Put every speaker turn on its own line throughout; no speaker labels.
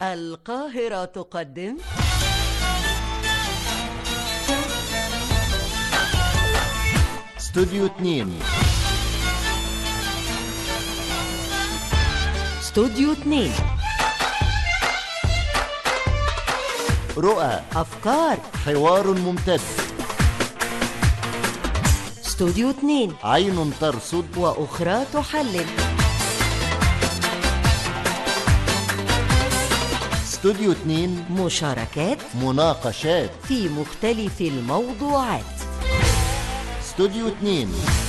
القاهرة تقدم
استوديو 2
استوديو 2
رؤى
أفكار
حوار ممتد
استوديو 2
عين ترصد
وأخرى تحلل
استوديو 2
مشاركات
مناقشات
في مختلف الموضوعات
استوديو 2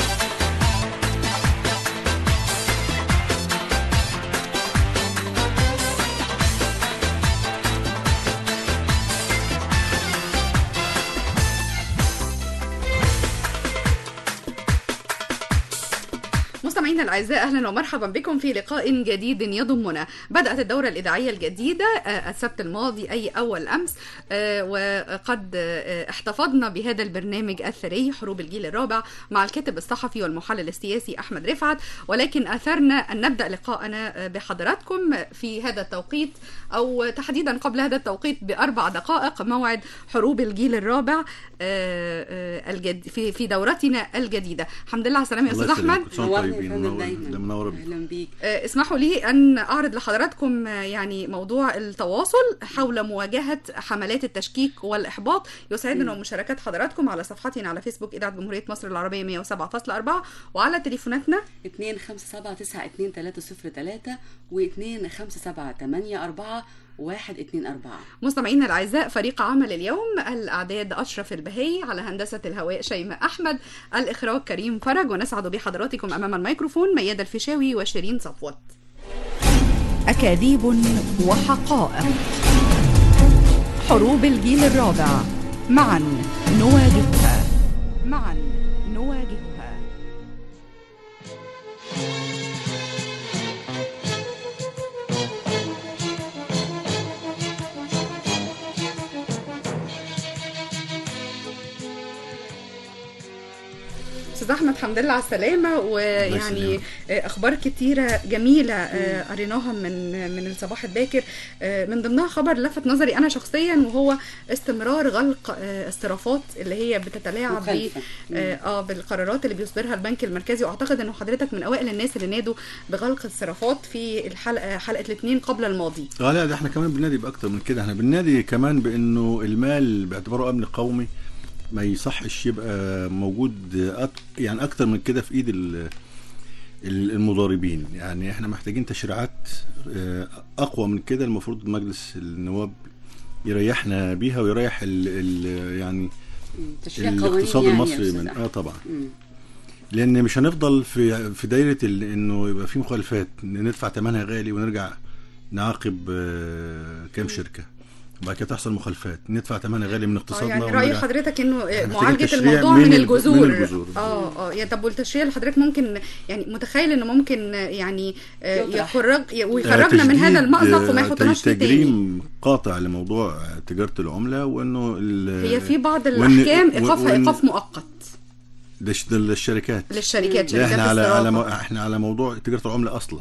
مستمعينا الاعزاء اهلا ومرحبا بكم في لقاء جديد يضمنا بدات الدوره الاذاعيه الجديده آه، السبت الماضي اي اول امس آه، وقد آه، احتفظنا بهذا البرنامج الثري حروب الجيل الرابع مع الكاتب الصحفي والمحلل السياسي احمد رفعت ولكن اثرنا ان نبدا لقاءنا بحضراتكم في هذا التوقيت او تحديدا قبل هذا التوقيت باربع دقائق موعد حروب الجيل الرابع آه، آه، الجد في في دورتنا الجديده الحمد لله على السلامه يا
الله
استاذ
يسلمك.
احمد
كل سنة
نورني
طيبين
يا فندم
منور-
دايما
منورة بيك.
اهلا بيك
آه، اسمحوا لي ان اعرض لحضراتكم آه، يعني موضوع التواصل حول مواجهه حملات التشكيك والاحباط يسعدنا مشاركات حضراتكم على صفحتنا على فيسبوك اذاعه جمهوريه مصر العربيه 107.4 وعلى تليفوناتنا
2 5 7 9 2 3 0 3 و 2 5 7 8 4 1 2 4
مستمعينا الاعزاء فريق عمل اليوم الاعداد اشرف البهي على هندسه الهواء شيماء احمد الاخراج كريم فرج ونسعد بحضراتكم امام الميكروفون مياد الفيشاوي وشيرين صفوت أكاذيب وحقائق حروب الجيل الرابع معا نواجهها معا نواجهها استاذ احمد الحمد لله على السلامه ويعني
يسلمك.
آه، اخبار كتيره جميله آه، قريناها من من الصباح الباكر آه، من ضمنها خبر لفت نظري انا شخصيا وهو استمرار غلق آه، الصرافات اللي هي بتتلاعب ب
مخالفة.
اه آه، بالقرارات اللي بيصدرها البنك المركزي واعتقد انه حضرتك من اوائل الناس اللي نادوا بغلق الصرافات في الحلقه حلقه الاثنين قبل الماضي
اه لا ده احنا كمان بننادي باكتر من كده احنا بننادي كمان بانه المال باعتباره امن قومي ما يصحش يبقى موجود أك يعني اكتر من كده في ايد ال- ال- المضاربين يعني احنا محتاجين تشريعات آه، اقوى من كده المفروض مجلس النواب يريحنا بيها ويريح ال ال يعني
مم. تشريع قوانين
الاقتصاد
يعني يا
المصري
أستاذ
من
أحمد.
اه طبعا
مم.
لان مش هنفضل في في دايره ال- انه يبقى في مخالفات ندفع ثمنها غالي ونرجع نعاقب آه، كام شركه وبعد كده تحصل مخالفات ندفع ثمنها غالي من
اه
اقتصادنا
يعني راي
ونرجع-
حضرتك انه آه،
محتاجين
معالجه
تشريع
الموضوع
من
من,
ال-
الجذور
من الجذور.
اه اه يعني طب والتشريع اللي حضرتك ممكن يعني متخيل انه ممكن آه، يعني آه،
يطرح.
يخرج
آه،
ويخرجنا من هذا
تجديد،
المأزق وما
آه،
يحطناش فيه تاني
تجريم قاطع لموضوع تجاره العمله وانه ال-
هي في بعض
وإن-
الاحكام
وإن-
ايقافها
وإن-
ايقاف مؤقت
ده ش- ده للشركات
للشركات
لا
شركات
احنا على على مو-
الصرافه
احنا على موضوع تجاره العمله اصلا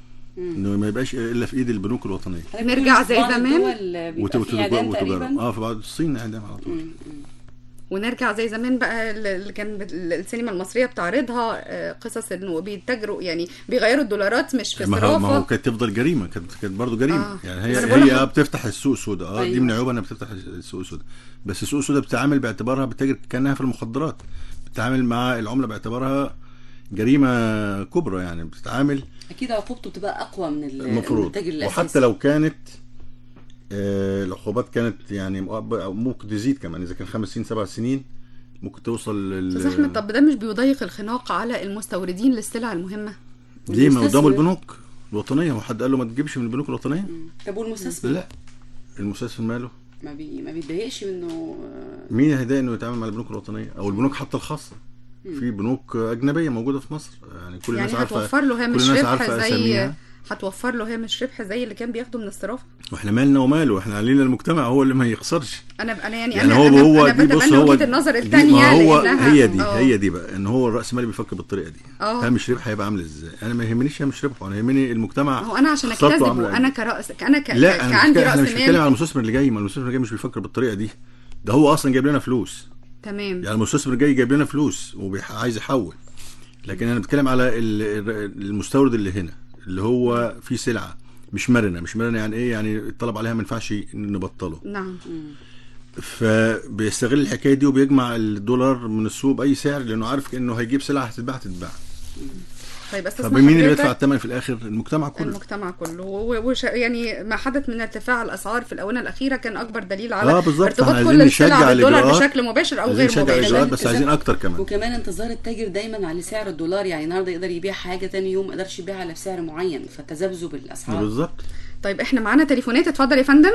انه ما يبقاش الا في ايد البنوك الوطنيه
نرجع زي
بعض
زمان؟
الدول بيبقى
وت-
في
وت-
اعدام
وتجارة.
تقريبا
اه في بعض الصين اعدام على طول
مم. مم.
ونرجع زي زمان بقى اللي كان بت- السينما المصريه بتعرضها آه، قصص انه بيتاجروا يعني بيغيروا الدولارات مش في
ما هو ما هو
صرافه
كانت تفضل جريمه كانت كانت برضه جريمه
آه.
آه. يعني
أنا
هي
بقول
هي
لك-
آه بتفتح السوق السوداء اه دي
أيوة.
من عيوبها انها بتفتح السوق السوداء بس السوق السوداء بتتعامل باعتبارها بتتاجر كانها في المخدرات بتتعامل مع العمله باعتبارها جريمه كبرى يعني بتتعامل
اكيد عقوبته بتبقى اقوى من ال- من
المفروض
التاجر الاساسي
وحتى لو كانت آه العقوبات كانت يعني مؤب- أو ممكن تزيد كمان اذا كان خمس سنين سبع سنين ممكن توصل لل
استاذ احمد طب ده مش بيضيق الخناق على المستوردين للسلع المهمه
ليه ما قدام
المستثمر.
البنوك الوطنيه هو حد قال له ما تجيبش من البنوك الوطنيه
مم. طب والمستثمر
لا المستثمر ماله
ما بي ما بيتضايقش منه آه،
مين هيضايق انه يتعامل مع البنوك الوطنيه او البنوك حتى الخاصه في بنوك اجنبيه موجوده في مصر يعني كل
يعني
الناس عارفه
هتوفر له هامش
كل الناس
ربح
عارفه
زي
اساميها
هتوفر له هامش ربح زي اللي كان بياخده من الصرافه
واحنا مالنا وماله احنا علينا المجتمع هو اللي ما يخسرش
انا انا يعني,
يعني
انا
هو
انا,
هو
أنا
دي بص
بتبنى
هو
وجهه النظر
دي-
الثانيه
ما هو
لأنها-
هي دي
آه.
هي دي بقى ان هو الراس مالي بيفكر بالطريقه دي
آه.
هامش ربح هيبقى عامل ازاي انا ما يهمنيش هامش ربح انا يهمني المجتمع
هو انا عشان
خسارته
اجتذب
عاملة
وانا
إيه.
كراس انا ك...
لا
ك-
انا مش
كعندي
بتكلم- احنا
راس
مش بنتكلم على
مال
المستثمر اللي جاي ما المستثمر اللي جاي مش بيفكر بالطريقه دي ده هو اصلا جايب لنا فلوس
تمام
يعني المستثمر جاي جايب لنا فلوس وعايز يحول لكن انا بتكلم على ال- ال- المستورد اللي هنا اللي هو في سلعه مش مرنه مش مرنه يعني ايه يعني الطلب عليها ما ينفعش نبطله
نعم
فبيستغل الحكايه دي وبيجمع الدولار من السوق باي سعر لانه عارف انه هيجيب سلعه هتتباع تتباع
طيب استسمح
طب مين اللي
حضرتك-
بيدفع الثمن في الاخر المجتمع كله
المجتمع كله و- وش يعني ما حدث من ارتفاع الاسعار في الاونه الاخيره كان اكبر دليل على
اه بالظبط
ارتباط
احنا
كل
عايزين نشجع
السلع بالدولار
الإجراءات.
بشكل مباشر او
عايزين
غير
نشجع
مباشر
الاجراءات بس
كمان
عايزين اكتر كمان
وكمان انتظار التاجر دايما على سعر الدولار يعني النهارده يقدر يبيع حاجه تاني يوم ما يقدرش يبيعها على سعر معين فتذبذب الاسعار
بالظبط
طيب احنا معانا تليفونات اتفضل يا فندم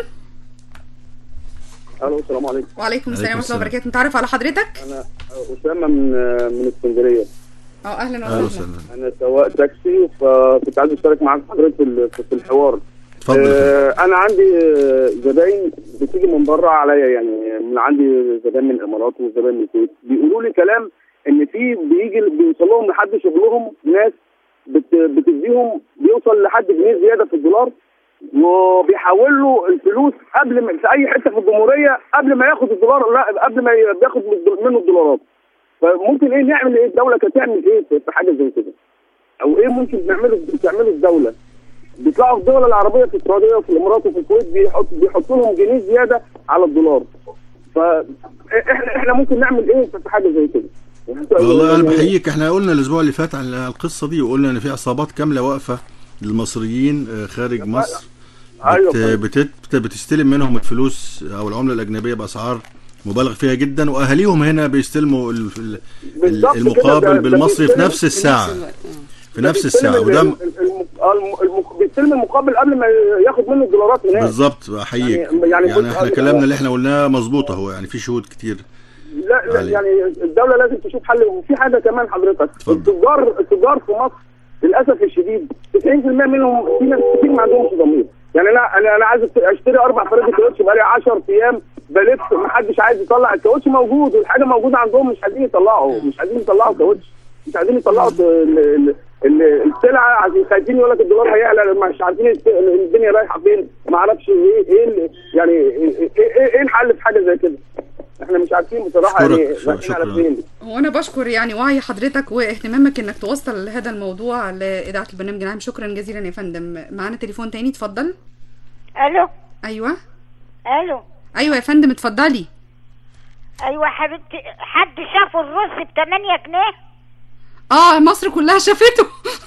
الو السلام عليكم
وعليكم السلام
عليكم
ورحمه الله
السلام.
وبركاته نتعرف على حضرتك
انا اسامه من من اسكندريه
اه اهلا
اهلا
وسهلا
وسهلا
انا سواق تاكسي فكنت عايز اشترك معاك حضرتك في ال- في الحوار
اتفضل يا فندم.
آه، انا عندي آه، زباين بتيجي من بره عليا يعني من عندي زباين من الامارات وزباين من الكويت بيقولوا لي كلام ان في بيجي بيوصل لهم لحد شغلهم ناس بت بتديهم بيوصل لحد جنيه زياده في الدولار وبيحول له الفلوس قبل ما في اي حته في الجمهوريه قبل ما ياخد الدولار لا قبل ما ي- بياخد من الدول- منه الدولارات فممكن ايه نعمل ايه الدوله كانت تعمل ايه في في حاجه زي كده او ايه ممكن نعمله تعمله الدوله بيطلعوا في الدول العربيه في السعوديه وفي الامارات وفي الكويت بيحط بيحطوا لهم جنيه زياده على الدولار فاحنا احنا ممكن نعمل ايه في حاجه زي كده
والله انا بحييك احنا قلنا الاسبوع اللي فات على القصه دي وقلنا ان في عصابات كامله واقفه للمصريين آه، خارج مصر
أيوة
بت
فندم.
بتت بتستلم منهم الفلوس او العمله الاجنبيه باسعار مبالغ فيها جدا واهاليهم هنا بيستلموا ال- ال-
بالظبط كده، ده-
المقابل
ده
بالمصري في
بيستلم
نفس
في
الساعه
نفس الوقت آه.
في نفس
بيستلم
الساعه
ال-
وده
ال- الم- آه، الم- الم- بيستلم المقابل قبل ما ياخد منه الدولارات هناك
بالظبط احييك
يعني- يعني
يعني
كنت-
احنا كلامنا اللي احنا قلناه مظبوط اهو يعني في شهود كتير
لا, لا
علي.
يعني الدوله لازم تشوف حل وفي حاجه كمان حضرتك
اتفضل.
التجار التجار في مصر للاسف الشديد 90% منهم في ناس كتير ما عندهمش ضمير يعني انا انا انا عايز اشتري اربع فرد كاوتش بقالي 10 ايام بلف ما حدش عايز يطلع الكاوتش موجود والحاجه موجوده عندهم مش عايزين يطلعوا مش عايزين يطلعوا كاوتش مش عايزين يطلعوا ال- ال- ال- السلعه عايزين خايفين يقول لك الدولار هيعلى مش عارفين الس- الدنيا رايحه فين ما اعرفش ايه ايه ال- يعني ايه, إيه, إيه الحل في حاجه زي كده احنا مش عارفين بصراحه
أشكرك.
يعني
شكرا.
رايحين على فين
هو انا بشكر يعني وعي حضرتك واهتمامك انك توصل هذا الموضوع لاذاعه البرنامج العام شكرا جزيلا يا فندم معانا تليفون تاني اتفضل
الو
ايوه
الو
ايوه يا فندم اتفضلي
ايوه حبيبتي حد شاف الرز ب 8 جنيه
اه مصر كلها شافته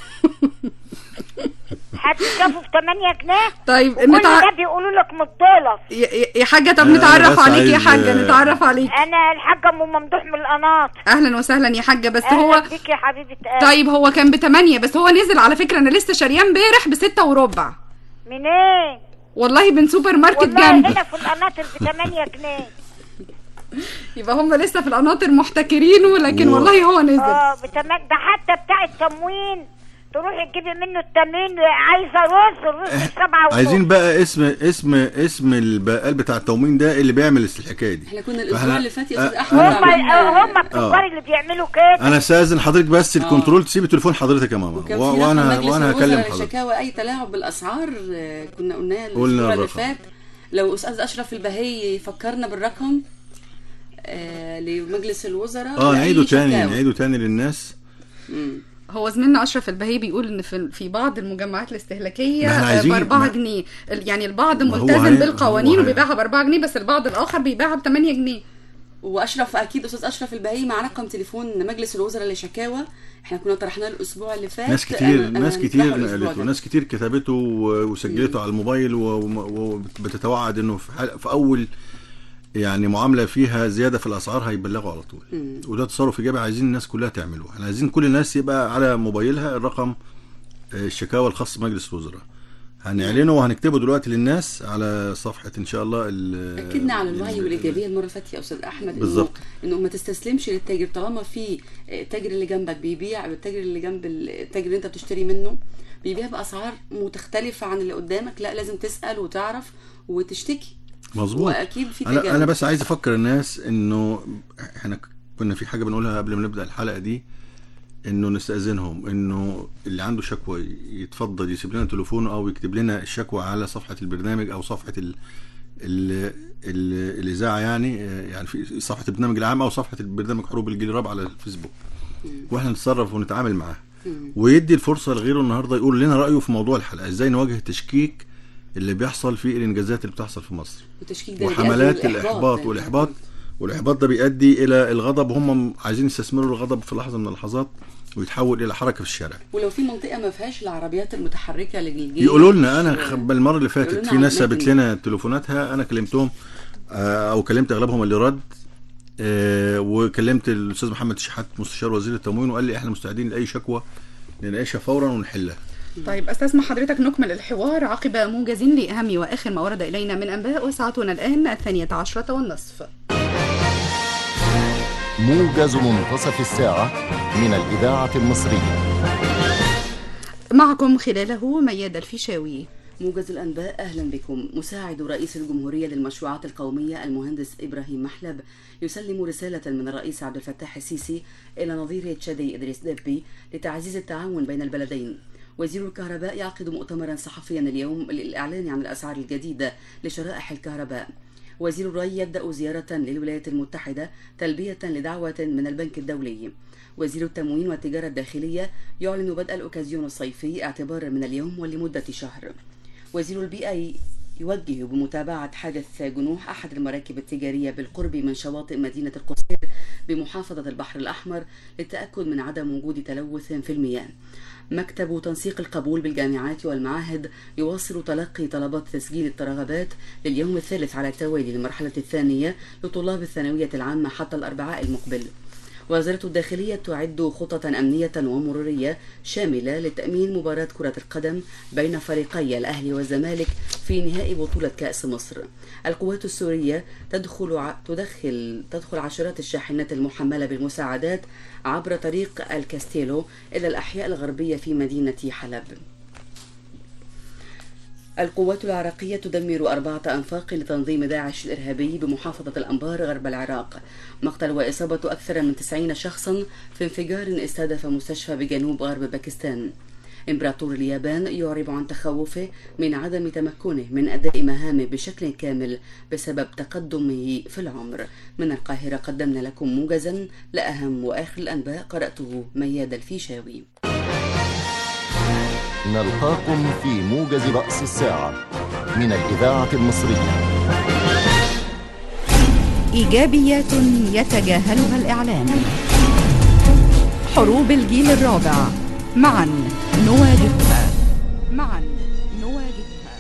حد شافه ب 8 جنيه
طيب
كل
نتع...
ده بيقولوا لك من الدولار
يا- يا يا حاجه طب
أنا
نتعرف
بس
عليك يا
عايز-
حاجه نتعرف عليك
انا الحاجه ام ممدوح من القناط
اهلا وسهلا يا حاجه بس هو
اهلا بيك يا حبيبه قلبي
طيب هو كان بتمانية بس هو نزل على فكره انا لسه شارياه امبارح بستة وربع
منين
والله من سوبر ماركت
والله
جنبي
هنا في القناطر ب 8 جنيه
يبقى هم لسه في القناطر محتكرينه لكن
و-
والله هو نزل
اه بتمن ده حتى بتاع التموين تروحي تجيبي منه التموين عايزه رز الرز بسبعة
عايزين بقى اسم اسم اسم البقال بتاع التومين ده اللي بيعمل الحكايه دي
احنا كنا الاسبوع
فاحنا-
اللي فات يا
آه،
استاذ احمد
هم
عملنا-
هم الكبار اللي بيعملوا كده
انا استاذن حضرتك بس الكنترول تسيبي تليفون حضرتك يا ماما
وكان
و-
في
وانا
وانا
وانا هكلم حضرتك
شكاوى اي تلاعب بالاسعار آه، كنا قلناها
قلنا
الاسبوع اللي
الرقم.
فات لو استاذ اشرف البهي يفكرنا بالرقم آه، لمجلس الوزراء
اه
لأي
نعيده تاني
شكاوى.
نعيده تاني للناس
مم.
هو زميلنا اشرف البهي بيقول ان في في بعض المجمعات الاستهلاكيه
ما احنا
آه،
عايزين-
ب 4
ما-
جنيه ال- يعني البعض
ما هو
ملتزم
هي-
بالقوانين
هو هي.
وبيبيعها ب 4 جنيه بس البعض الاخر بيبيعها ب 8 جنيه
واشرف اكيد استاذ اشرف البهي مع رقم تليفون مجلس الوزراء لشكاوى احنا كنا طرحناه الاسبوع اللي فات
ناس كتير
أنا- أنا
ناس
هنطرحه
كتير
الأسبوع
نقلته
ده.
ناس كتير كتبته و- وسجلته على الموبايل و- وبتتوعد انه في, حل... في اول يعني معامله فيها زياده في الاسعار هيبلغوا على طول
مم.
وده تصرف ايجابي عايزين الناس كلها تعمله احنا عايزين كل الناس يبقى على موبايلها الرقم آه، الشكاوى الخاص بمجلس الوزراء هنعلنه وهنكتبه دلوقتي للناس على صفحه ان شاء الله ال-
اكدنا على الوعي
ال-
والايجابيه المره اللي فاتت يا استاذ احمد إنه-
بالظبط.
انه ما تستسلمش للتاجر طالما في التاجر اللي جنبك بيبيع التاجر اللي جنب التاجر اللي انت بتشتري منه بيبيع باسعار متختلفه عن اللي قدامك لا لازم تسال وتعرف وتشتكي
مظبوط
واكيد في
انا
تجارب
انا بس عايز افكر الناس انه احنا كنا في حاجه بنقولها قبل ما نبدا الحلقه دي انه نستاذنهم انه اللي عنده شكوى يتفضل يسيب لنا تليفونه او يكتب لنا الشكوى على صفحه البرنامج او صفحه ال ال ال الاذاعه يعني آه، يعني في صفحه البرنامج العام او صفحه البرنامج حروب الجيل الرابع على الفيسبوك واحنا نتصرف ونتعامل معاه ويدي الفرصه لغيره النهارده يقول لنا رايه في موضوع الحلقه ازاي نواجه التشكيك اللي بيحصل في الانجازات اللي بتحصل في مصر
والتشكيك ده
وحملات
بيؤدي
الاحباط
للإحباط.
والاحباط والاحباط ده بيؤدي الى الغضب وهم عايزين يستثمروا الغضب في لحظه من اللحظات ويتحول الى حركه في الشارع
ولو في منطقه ما فيهاش العربيات المتحركه للجيش
يقولوا لنا انا خ- المره اللي
يقولوا
فاتت
لنا
في ناس
على
سابت
الأماكن.
لنا تليفوناتها انا كلمتهم آه، او كلمت اغلبهم اللي رد آه، وكلمت الاستاذ محمد شحات مستشار وزير التموين وقال لي احنا مستعدين لاي شكوى نناقشها فورا ونحلها
طيب استسمح حضرتك نكمل الحوار عقب موجز لأهم وآخر ما ورد إلينا من أنباء وساعتنا الآن الثانية عشرة والنصف
موجز منتصف الساعة من الإذاعة المصرية
معكم خلاله مياد الفيشاوي
موجز الأنباء أهلا بكم مساعد رئيس الجمهورية للمشروعات القومية المهندس إبراهيم محلب يسلم رسالة من الرئيس عبد الفتاح السيسي إلى نظيره تشادي إدريس دبي لتعزيز التعاون بين البلدين وزير الكهرباء يعقد مؤتمرا صحفيا اليوم للإعلان عن الأسعار الجديدة لشرائح الكهرباء وزير الري يبدأ زيارة للولايات المتحدة تلبية لدعوة من البنك الدولي وزير التموين والتجارة الداخلية يعلن بدء الأوكازيون الصيفي اعتبارا من اليوم ولمدة شهر وزير البيئة يوجه بمتابعة حادث جنوح أحد المراكب التجارية بالقرب من شواطئ مدينة القصير بمحافظة البحر الأحمر للتأكد من عدم وجود تلوث في المياه. مكتب تنسيق القبول بالجامعات والمعاهد يواصل تلقي طلبات تسجيل الترغبات لليوم الثالث على التوالي للمرحلة الثانية لطلاب الثانوية العامة حتى الأربعاء المقبل. وزارة الداخلية تعد خططا أمنية ومرورية شاملة لتأمين مباراة كرة القدم بين فريقي الأهلي والزمالك في نهائي بطولة كأس مصر. القوات السورية تدخل ع... تدخل تدخل عشرات الشاحنات المحملة بالمساعدات عبر طريق الكاستيلو إلى الأحياء الغربية في مدينة حلب. القوات العراقية تدمر أربعة أنفاق لتنظيم داعش الإرهابي بمحافظة الأنبار غرب العراق مقتل وإصابة أكثر من 90 شخصا في انفجار استهدف مستشفى بجنوب غرب باكستان إمبراطور اليابان يعرب عن تخوفه من عدم تمكنه من أداء مهامه بشكل كامل بسبب تقدمه في العمر من القاهرة قدمنا لكم موجزا لأهم وآخر الأنباء قرأته مياد الفيشاوي
نلقاكم في موجز رأس الساعة من الإذاعة المصرية
إيجابيات يتجاهلها الإعلام حروب الجيل الرابع معا نواجهها معا نواجهها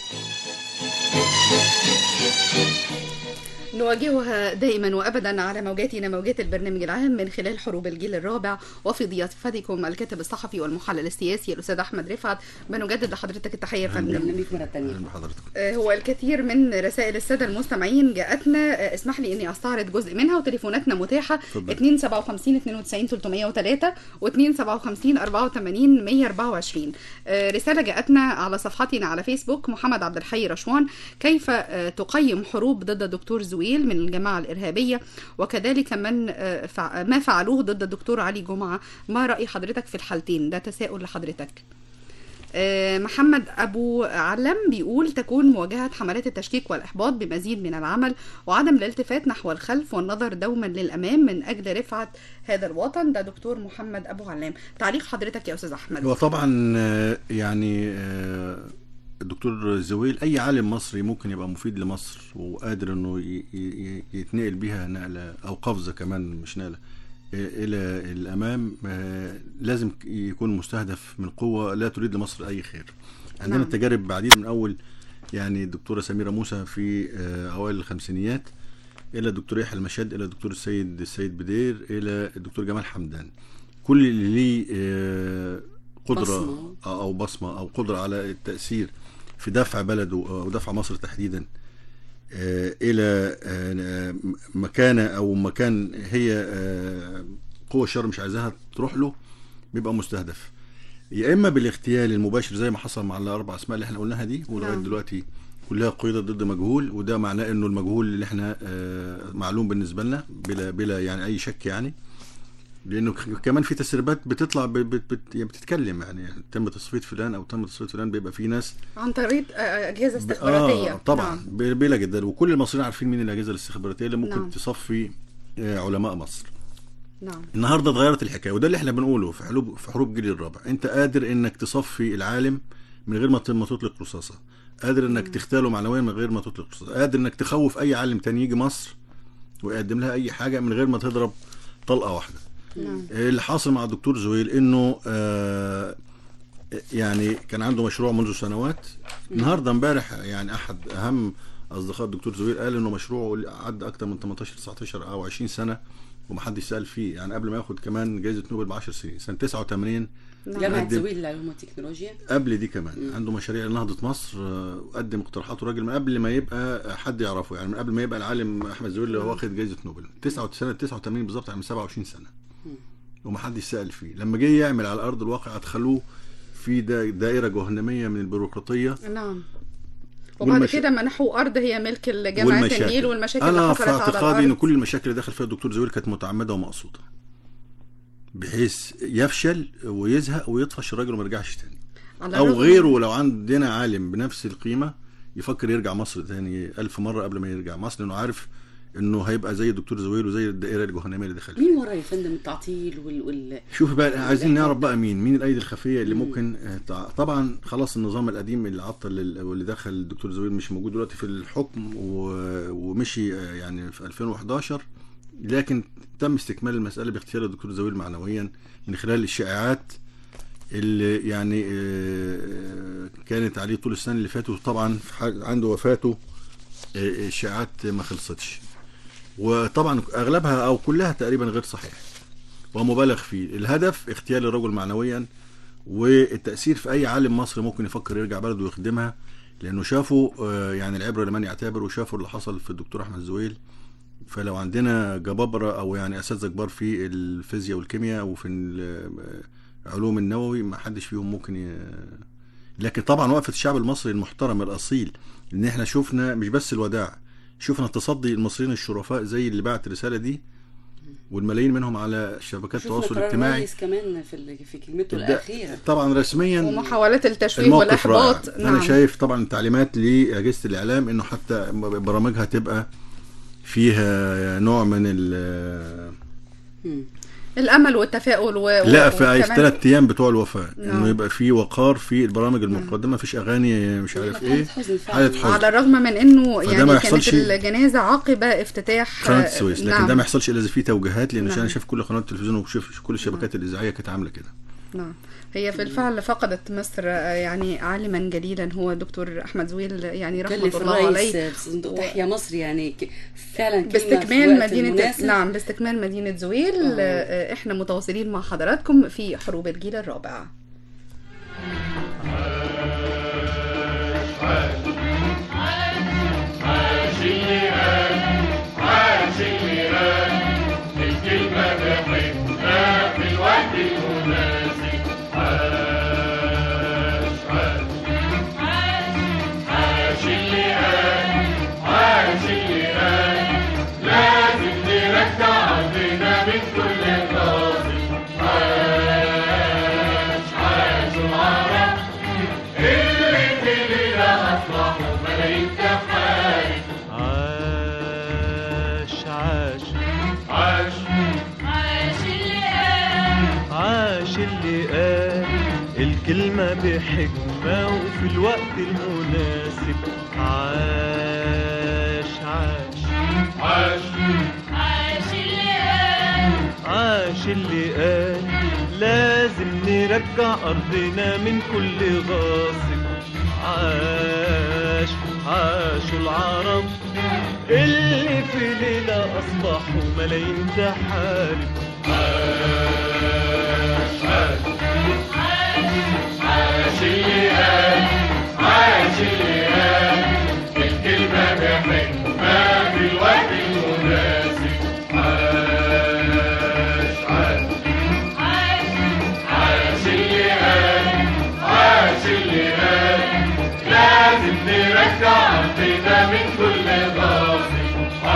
نواجهها دائما وابدا على موجاتنا موجات البرنامج العام من خلال حروب الجيل الرابع وفي ضيافتكم الكاتب الصحفي والمحلل السياسي الاستاذ احمد رفعت بنجدد لحضرتك التحيه يا فندم
أهلا بك مرة تانية
اهلا بحضرتك
آه، هو الكثير من رسائل الساده المستمعين جاءتنا آه، اسمح لي اني استعرض جزء منها وتليفوناتنا متاحه
اتفضل.
257 92 303 و257 84 124 آه، رساله جاءتنا على صفحتنا على فيسبوك محمد عبد الحي رشوان كيف آه، تقيم حروب ضد الدكتور زويل من الجماعه الارهابيه وكذلك من آه، فع- ما فعلوه ضد الدكتور علي جمعه ما راي حضرتك في الحالتين ده تساؤل لحضرتك آه، محمد ابو علم بيقول تكون مواجهه حملات التشكيك والاحباط بمزيد من العمل وعدم الالتفات نحو الخلف والنظر دوما للامام من اجل رفعه هذا الوطن ده دكتور محمد ابو علام تعليق حضرتك يا استاذ احمد
هو طبعا آه، يعني آه، الدكتور زويل اي عالم مصري ممكن يبقى مفيد لمصر وقادر انه ي- ي- يتنقل بيها نقله او قفزه كمان مش نقله آه، الى الامام آه، لازم ك- يكون مستهدف من قوه لا تريد لمصر اي خير عندنا
نعم.
تجارب بعديد من اول يعني الدكتوره سميره موسى في آه، اوائل الخمسينيات الى الدكتور يحيى المشاد الى الدكتور السيد السيد بدير الى الدكتور جمال حمدان كل اللي ليه آه، قدره
بصمة.
او بصمه او قدره على التاثير في دفع بلده او دفع مصر تحديدا آه، الى آه، مكانه او مكان هي آه، قوه الشر مش عايزاها تروح له بيبقى مستهدف يا اما بالاغتيال المباشر زي ما حصل مع الاربع اسماء اللي احنا قلناها دي ولغايه
نعم.
دلوقتي كلها قيدت ضد مجهول وده معناه انه المجهول اللي احنا آه، معلوم بالنسبه لنا بلا بلا يعني اي شك يعني لانه ك- كمان في تسريبات بتطلع ب- بت بت يعني بتتكلم يعني تم تصفيه فلان او تم تصفيه فلان بيبقى في ناس
عن طريق آه، اجهزه
ب-
استخباراتيه
آه طبعا
نعم.
ب- بلا جدال وكل المصريين عارفين مين الاجهزه الاستخباراتيه اللي ممكن
نعم.
تصفي آه، علماء مصر
نعم
النهارده اتغيرت الحكايه وده اللي احنا بنقوله في حروب في حروب الجيل الرابع انت قادر انك تصفي العالم من غير ما ت- ما تطلق رصاصه قادر انك تختاله معنويا من غير ما تطلق رصاصه قادر انك تخوف اي عالم تاني يجي مصر ويقدم لها اي حاجه من غير ما تضرب طلقه واحده
نعم
اللي حاصل مع الدكتور زويل انه آه يعني كان عنده مشروع منذ سنوات النهارده امبارح يعني احد اهم اصدقاء الدكتور زويل قال انه مشروعه عدى اكتر من 18 19 او 20 سنه ومحدش سال فيه يعني قبل ما ياخد كمان جائزه نوبل ب 10 سنين سنه 89
جامعة
قدم-
زويل للعلوم والتكنولوجيا
قبل دي كمان عنده مشاريع لنهضه مصر آه، قدم اقتراحاته راجل من قبل ما يبقى حد يعرفه يعني من قبل ما يبقى العالم احمد زويل اللي هو واخد جائزه نوبل 9 سنه 89 بالظبط يعني من 27 سنه ومحدش سال فيه لما جه يعمل على ارض الواقع ادخلوه في دا- دائره جهنميه من البيروقراطيه
نعم وبعد
والمشا-
كده منحوا ارض هي ملك جامعه النيل والمشاكل
انا
اللي
في
حصلت على
اعتقادي ان
الارض
كل المشاكل اللي دخل فيها الدكتور زويل كانت متعمده ومقصوده بحيث يفشل ويزهق ويطفش الراجل وما يرجعش تاني
على
او
الرغم-
غيره لو عندنا عالم بنفس القيمه يفكر يرجع مصر تاني ألف مره قبل ما يرجع مصر لانه عارف انه هيبقى زي الدكتور زويل وزي الدائره الجهنميه اللي دخل فيها
مين ورا يا فندم التعطيل وال, وال...
شوف بقى عايزين نعرف بقى مين مين الايدي الخفيه اللي ممكن آه، تع- طبعا خلاص النظام القديم اللي عطل ال- واللي دخل الدكتور زويل مش موجود دلوقتي في الحكم و- ومشي آه، يعني في 2011 لكن تم استكمال المساله باختيار الدكتور زويل معنويا من خلال الشائعات اللي يعني آه، كانت عليه طول السنه اللي فاتوا طبعا في حال- عنده وفاته آه، الشائعات ما خلصتش وطبعا اغلبها او كلها تقريبا غير صحيح ومبالغ فيه الهدف اغتيال الرجل معنويا والتأثير في أي عالم مصري ممكن يفكر يرجع بلده ويخدمها لأنه شافوا آه، يعني العبرة لمن يعتبر وشافوا اللي حصل في الدكتور أحمد زويل فلو عندنا جبابرة أو يعني أساتذة كبار في الفيزياء والكيمياء وفي ال- آه، علوم النووي ما حدش فيهم ممكن ي... لكن طبعا وقفة الشعب المصري المحترم الأصيل إن إحنا شفنا مش بس الوداع شفنا تصدي المصريين الشرفاء زي اللي بعت الرسالة دي والملايين منهم على شبكات
شفنا
التواصل
قرار
الاجتماعي
الرئيس كمان في ال- في كلمته
ده-
الأخيرة
طبعا رسميا
ومحاولات التشويه
الموقف رائع
والاحباط
انا شايف طبعا تعليمات لاجهزه الاعلام انه حتى برامجها تبقى فيها نوع من ال
مم.
الامل والتفاؤل و...
لا
و-
في
وكمان-
الثلاث ايام بتوع الوفاه
نعم.
انه يبقى في وقار في البرامج المقدمه مفيش اغاني مش عارف
حالة
ايه
حزن فعلا.
حاله حزن
على الرغم من انه
فده
يعني
ما
كانت
يحصلش-
الجنازه عقب افتتاح
قناه
آه،
السويس لكن
نعم.
ده ما يحصلش الا اذا في توجيهات لان
نعم.
انا شايف كل قنوات التلفزيون وشوف كل الشبكات الاذاعيه كانت عامله كده
نعم هي في الفعل فقدت مصر آه، يعني عالما جليلا هو دكتور احمد زويل يعني رحمه
كلف
الله عليه
الرئيس صندوق تحيا مصر يعني ك- فعلا كلمة في
باستكمال
الوقت
مدينة
المناسب.
نعم باستكمال مدينة زويل
آه.
آه، احنا متواصلين مع حضراتكم في حروب الجيل الرابع
عاش عاش عاش عاش اللي قال الكلمة بحكمة وفي الوقت المناسب عاش عاش عاش عاش اللي قال لازم نرجع أرضنا من كل غاصب عاش عاشوا العرب اللي في ليلة أصبحوا ملايين تحارب عاش عاش
عاش اللي قال عاش اللي قال الكلمة بحكمة في الوقت المناسب عاش عاش عاش اللي قال عاش اللي قال لازم نرجع أرضنا من كل غاصب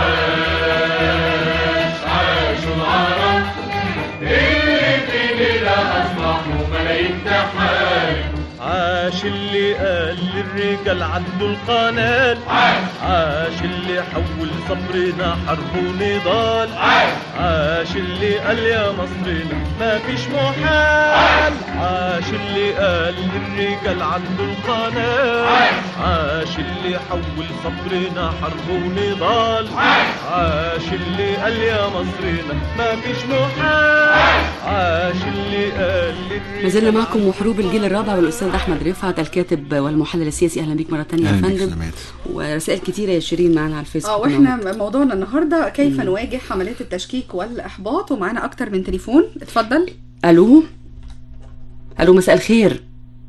عاش عاشوا العرب اللي في ليلة أصبحوا ملايين تحارب
عاش اللي قال للرجال عدوا القنال
عاش
عاش اللي حول صبرنا حرب ونضال
عاش
عاش اللي قال يا مصرنا ما فيش محال عاش اللي قال للرجال عدوا القنال
عاش.
عاش اللي حول صبرنا حرب ونضال
عاش.
عاش اللي قال يا مصرنا ما فيش محال عاش اللي قال للرجال
ما زلنا معكم وحروب الجيل الرابع والاستاذ احمد رفعت الكاتب والمحلل السياسي اهلا بيك مره ثانيه يا
أهلا بيك
فندم
سلامات.
ورسائل كتيره يا شيرين معانا على الفيسبوك
اه واحنا موضوعنا النهارده كيف نواجه حملات التشكيك والاحباط ومعانا اكتر من تليفون اتفضل
الو الو مساء الخير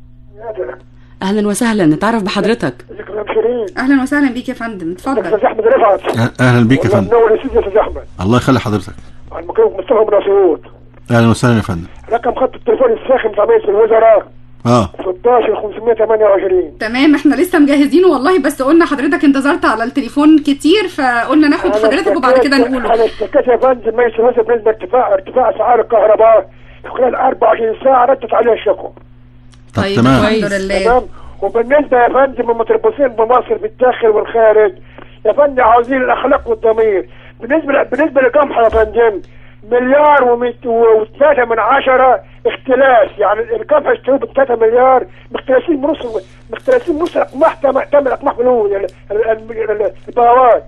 اهلا وسهلا نتعرف بحضرتك
ذكرى شيرين
اهلا وسهلا بيك يا فندم اتفضل
استاذ احمد رفعت
أه- اهلا بيك يا
والله
فندم
منور يا سيدي يا استاذ احمد
الله يخلي حضرتك
المكلف مصطفى من اسيوط
اهلا وسهلا يا فندم
رقم خط التليفون الساخن بتاع مجلس الوزراء
اه
16 528
تمام احنا لسه مجهزينه والله بس قلنا حضرتك انتظرت على التليفون كتير فقلنا ناخد
أنا
حضرتك وبعد كده
اشتكيت-
نقوله
انا اشتكيت يا فندم مجلس الوزراء بالنسبه ارتفاع ارتفاع اسعار الكهرباء في خلال 24 ساعه ردت عليها الشكوى
طب
طيب
تمام
الحمد
كويس.
لله
تمام وبالنسبه يا فندم المتربصين بمصر في الداخل والخارج يا فندم عاوزين الاخلاق والضمير بالنسبه بالنسبه للقمح يا فندم مليار وميت- وثلاثة من عشرة اختلاس يعني القمح اشتروه ب 3 مليار مختلسين من نص مختلسين نص الاقماح تم تم الاقماح من هو ال- ال- ال- البهوات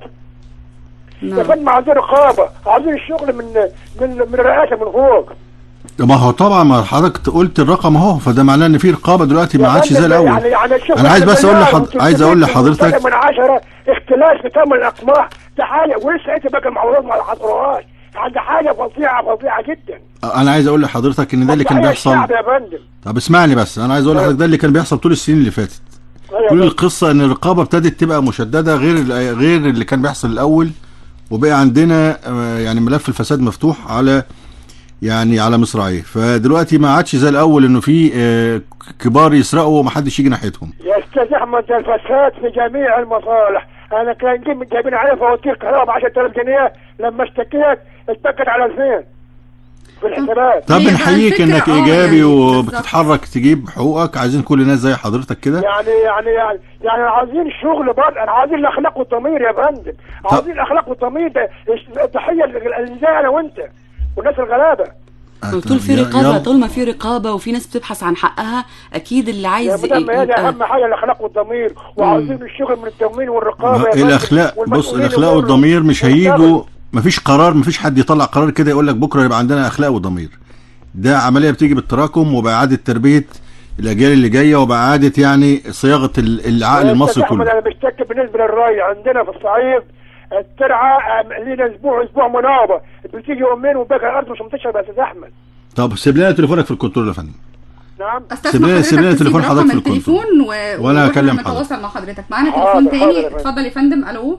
يا
نعم
فندم عاوزين رقابه عاوزين الشغل من من من الرئاسه من فوق
ما هو طبعا ما حضرتك قلت الرقم اهو فده معناه ان في رقابه دلوقتي ما
يا
عادش زي
فندم
الاول
يعني يعني الشغل
أنا عايز بس أقول
مليار
لحض- عايز أقول لحضرتك-
وثلاثة من عشرة اختلاس في ثمن الاقماح ده حاجه ولسه انت باقي المعروضات ما حصروهاش يعني ده حاجه فظيعه فظيعه جدا
انا عايز اقول لحضرتك ان ده اللي كان
وضعية
بيحصل
الشعب يا فندم
طب اسمعني بس انا عايز اقول لحضرتك ده اللي كان بيحصل طول السنين اللي فاتت
أيوة
كل
يا فندم.
القصه ان الرقابه ابتدت تبقى مشدده غير غير اللي كان بيحصل الاول وبقى عندنا آه، يعني ملف الفساد مفتوح على يعني على مصراعيه فدلوقتي ما عادش زي الاول انه في آه، كبار يسرقوا ومحدش يجي ناحيتهم
يا استاذ احمد ده الفساد في جميع المصالح انا كان جيب جايبين عليه فواتير كهرباء ب 10000 جنيه لما اشتكيت اتبكت على 2000 في الحسابات
طب
هي بقى
بنحييك
الفكرة،
انك
آه،
ايجابي
يعني
وبتتحرك تجيب حقوقك عايزين كل الناس زي حضرتك كده
يعني يعني يعني يعني عاوزين شغل برضه انا عاوزين الاخلاق والضمير يا فندم عاوزين الاخلاق والضمير ده تحيه اللي زي انا وانت والناس الغلابه
طول في
يلا-
رقابه
يلا.
طول ما في رقابه وفي ناس بتبحث عن حقها اكيد اللي
يا
عايز
مدام هذه
يبقى
اهم حاجه الاخلاق والضمير وعاوزين الشغل من التموين والرقابه يا فندم.
الاخلاق بص
والمسؤولين
الاخلاق
يمروا
والضمير مش
ويشتغلوا.
هيجوا مفيش قرار مفيش حد يطلع قرار كده يقول لك بكره يبقى عندنا اخلاق وضمير ده عمليه بتيجي بالتراكم وباعاده تربيه الاجيال اللي جايه وباعاده يعني صياغه ال- العقل
يا
المصري
أستاذ أحمد،
كله
انا بشتكي بالنسبه للري عندنا في الصعيد الترعه آم، لينا اسبوع اسبوع مناوبه بتيجي يومين وباقي الارض مش منتشره يا استاذ احمد
طب سيب لنا تليفونك في الكنترول يا فندم
نعم
استاذ
سيب لنا- سيب لنا
حضرتك
تليفون
تسيب
حضرتك
رقم
في الكنترول.
التليفون و...
وأنا
وإحنا
هكلم
نتواصل مع حضرتك معانا
حاضر،
تليفون
حاضر يا
تاني
فندم.
اتفضل يا فندم الو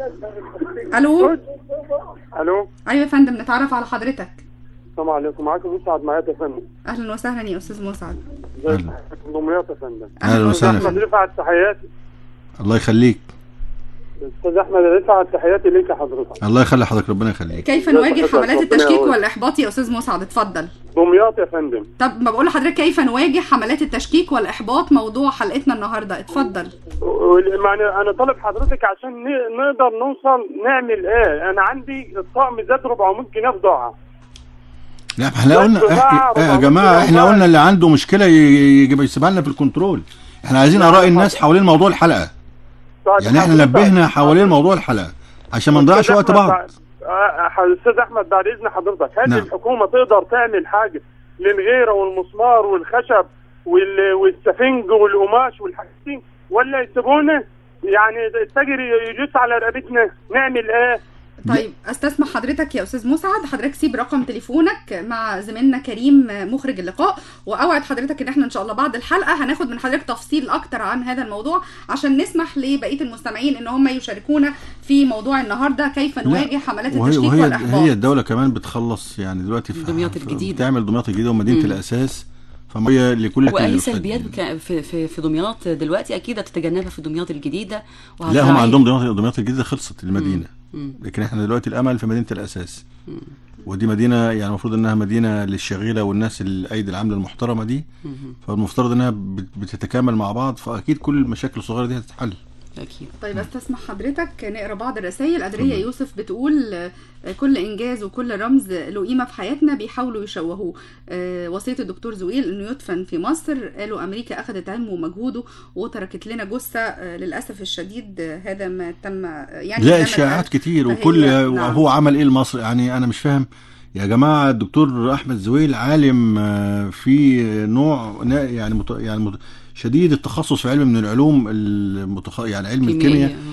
الو
الو
ايوه يا فندم نتعرف على حضرتك
السلام عليكم معاكم مسعد معايا يا فندم
اهلا وسهلا يا استاذ مسعد
أهلا.
دمياط يا فندم
اهلا وسهلا
احمد رفعت تحياتي
الله يخليك
استاذ احمد رفعت تحياتي ليك يا حضرتك
الله يخلي حضرتك ربنا يخليك
كيف نواجه
حضرتك؟
حملات
ربنا
التشكيك
يقويك.
والاحباط يا استاذ مسعد اتفضل
دمياط يا فندم
طب ما بقول لحضرتك كيف نواجه حملات التشكيك والاحباط موضوع حلقتنا النهارده اتفضل
يعني انا طالب حضرتك عشان ن- نقدر نوصل نعمل ايه انا عندي الطقم زاد 400 جنيه في ضاعه
لا ما احنا قلنا
بس بقى
إحنا- يا
ربنا
جماعه احنا
يستر.
قلنا اللي عنده مشكله ي- يجيب يسيبها لنا في الكنترول احنا عايزين اراء الناس حوالين موضوع الحلقه
طيب
يعني احنا
حضرتك-
نبهنا حوالين موضوع الحلقه عشان ما نضيعش
أستاذ
وقت
أحمد
بعض
بعد- آه، استاذ احمد بعد اذن حضرتك هل
نعم.
الحكومه تقدر تعمل حاجه للغيره والمسمار والخشب وال- والسفنج والقماش والحاجات دي ولا يسيبونا يعني التاجر يجوس على رقبتنا نعمل ايه
طيب استسمح حضرتك يا استاذ مسعد حضرتك سيب رقم تليفونك مع زميلنا كريم مخرج اللقاء واوعد حضرتك ان احنا ان شاء الله بعد الحلقه هناخد من حضرتك تفصيل اكتر عن هذا الموضوع عشان نسمح لبقيه المستمعين ان هم يشاركونا في موضوع النهارده كيف نواجه حملات
وهي
التشكيك
وهي
والاحباط
هي الدوله كمان بتخلص يعني دلوقتي في
دمياط
في-
الجديدة.
بتعمل دمياط الجديده ومدينه
مم.
الاساس فهي لكل
واي
كل-
سلبيات ك- في في في دمياط دلوقتي اكيد هتتجنبها في دمياط الجديده
لا هم
وهتراعي-
عندهم دمياط دمياط الجديده خلصت المدينه
مم.
لكن احنا دلوقتي الامل في مدينه الاساس ودي مدينه يعني المفروض انها مدينه للشغيله والناس الايدي العامله المحترمه دي
مم.
فالمفترض انها بت- بتتكامل مع بعض فاكيد كل المشاكل الصغيره دي هتتحل
اكيد
طيب استسمح حضرتك نقرا بعض الرسائل أدرية يوسف بتقول آه، كل إنجاز وكل رمز له قيمة في حياتنا بيحاولوا يشوهوه آه، وصية الدكتور زويل إنه يدفن في مصر قالوا أمريكا أخذت علمه ومجهوده وتركت لنا جثة آه، للأسف الشديد آه، هذا ما تم آه، يعني
لا
تم
اشاعات
الآن.
كتير
فهي-
وكل
نعم.
هو عمل ايه لمصر يعني انا مش فاهم يا جماعه الدكتور احمد زويل عالم آه، في نوع نا- يعني مت يعني مت شديد التخصص في علم من العلوم المتخ... يعني علم
كيميائية،
الكيمياء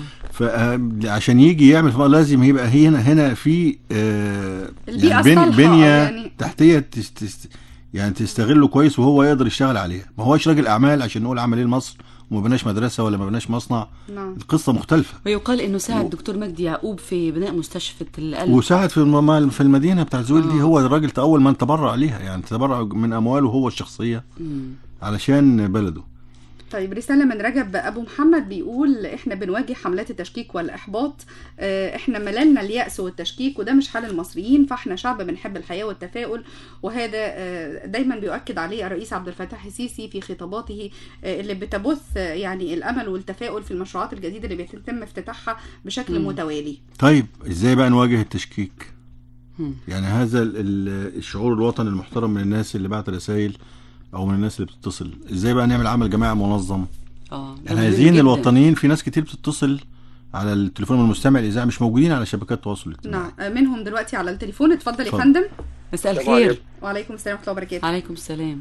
فعشان يجي يعمل فما لازم يبقى هنا هنا في آه،
البيئة
يعني بن-
الصالحة،
بنيه
يعني.
تحتيه تست... تست... يعني تستغله كويس وهو يقدر يشتغل عليها ما هوش راجل اعمال عشان نقول عمل ايه لمصر وما بناش مدرسه ولا ما بناش مصنع
نعم
القصه مختلفه
ويقال انه ساعد الدكتور مجدي يعقوب في بناء مستشفى القلب
وساعد في الم- في المدينه بتاع زويل دي هو الراجل اول من تبرع ليها يعني تبرع من امواله هو الشخصيه
مم.
علشان بلده
طيب رسالة من رجب أبو محمد بيقول إحنا بنواجه حملات التشكيك والإحباط آه، إحنا مللنا اليأس والتشكيك وده مش حال المصريين فإحنا شعب بنحب الحياة والتفاؤل وهذا آه، دايما بيؤكد عليه الرئيس عبد الفتاح السيسي في خطاباته آه، اللي بتبث آه، يعني الأمل والتفاؤل في المشروعات الجديدة اللي بيتم افتتاحها بشكل
مم.
متوالي
طيب ازاي بقى نواجه التشكيك
مم.
يعني هذا ال- ال- الشعور الوطني المحترم من الناس اللي بعت رسائل او من الناس اللي بتتصل ازاي بقى نعمل عمل جماعي منظم
اه ده
يعني
مهم
عايزين
جداً.
الوطنيين في ناس كتير بتتصل على التليفون المستمع الاذاعي مش موجودين على شبكات التواصل الاجتماعي
نعم آه، منهم دلوقتي على التليفون اتفضل يا
اتفضل.
فندم
مساء
السلام
الخير
عليكم.
وعليكم السلام ورحمة الله وبركاته
عليكم السلام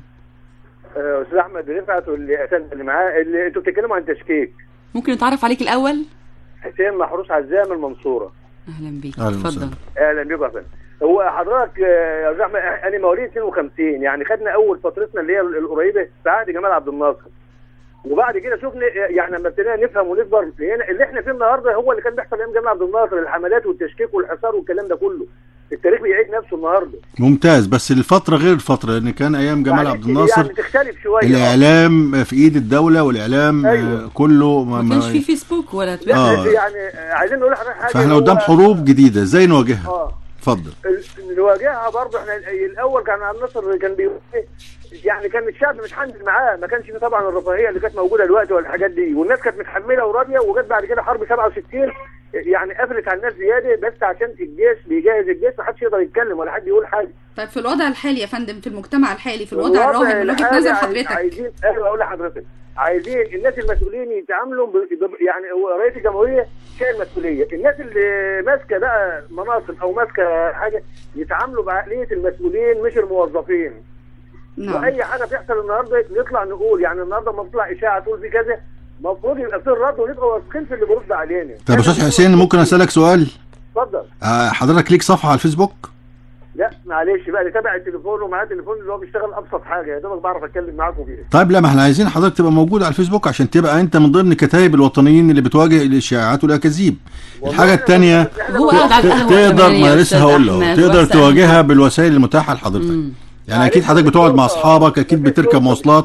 آه، استاذ احمد رفعت واللي اساتذه اللي معاه اللي انتوا بتتكلموا عن تشكيك
ممكن نتعرف عليك الاول
حسين محروس عزام من المنصوره
اهلا بيك
أهلاً
اتفضل
وسهلاً.
اهلا بيكم يا فندم هو حضرتك آه، يا استاذ احمد انا مواليد 52 يعني خدنا اول فترتنا اللي هي القريبه في عهد جمال عبد الناصر وبعد كده شفنا يعني لما ابتدينا نفهم ونكبر لقينا اللي احنا فيه النهارده هو اللي كان بيحصل ايام جمال عبد الناصر الحملات والتشكيك والحصار والكلام ده كله التاريخ بيعيد نفسه النهارده
ممتاز بس الفتره غير الفتره لان كان ايام جمال
يعني-
عبد الناصر
يعني تختلف شويه
الاعلام في ايد الدوله والاعلام
أيوة.
آه، كله ما
ما كانش
ما
في فيسبوك ولا
لا
تويتر
آه.
يعني آه، عايزين نقول لحضرتك حاجه
فاحنا
هو-
قدام حروب جديده ازاي نواجهها
اه
اتفضل
ال- نواجهها برضه احنا الاول كان عبد الناصر كان بيقول إيه؟ يعني كان الشعب متحمل معاه ما كانش فيه طبعا الرفاهيه اللي كانت موجوده دلوقتي والحاجات دي والناس كانت متحمله وراضيه وجت بعد كده حرب 67 يعني قفلت على الناس زياده بس عشان الجيش بيجهز الجيش ما حدش يقدر يتكلم ولا حد يقول حاجه
طيب في الوضع الحالي يا فندم في المجتمع الحالي في الوضع الراهن من وجهة
الحالي
نظر
عايز-
حضرتك
عايزين ايوه اقول لحضرتك عايزين الناس المسؤولين يتعاملوا ب... ب... يعني هو رئيس الجمهوريه شايل مسؤوليه الناس اللي ماسكه بقى مناصب او ماسكه حاجه يتعاملوا بعقليه المسؤولين مش الموظفين
نعم
واي حاجه تحصل النهارده نطلع نقول يعني النهارده لما تطلع اشاعه تقول في كذا المفروض يبقى في الرد ونبقى واثقين في اللي بيرد علينا
طب يا استاذ حسين ممكن اسالك سؤال
اتفضل
آه، حضرتك ليك صفحه على الفيسبوك
لا معلش بقى اللي تابع التليفون ومعاه تليفون اللي هو بيشتغل ابسط حاجه يا دوبك بعرف اتكلم معاكم فيه
طيب لا ما احنا عايزين حضرتك تبقى موجود على الفيسبوك عشان تبقى انت من ضمن كتائب الوطنيين اللي بتواجه الاشاعات والاكاذيب الحاجه الثانيه
هو قاعد على القهوه
تقدر
كمان يا
ما لسه
أستاذ
هقول له
أحمد،
تقدر
بس أهم
تواجهها بالوسائل المتاحه لحضرتك
مم.
يعني اكيد حضرتك بتقعد مع اصحابك اكيد بتركب مواصلات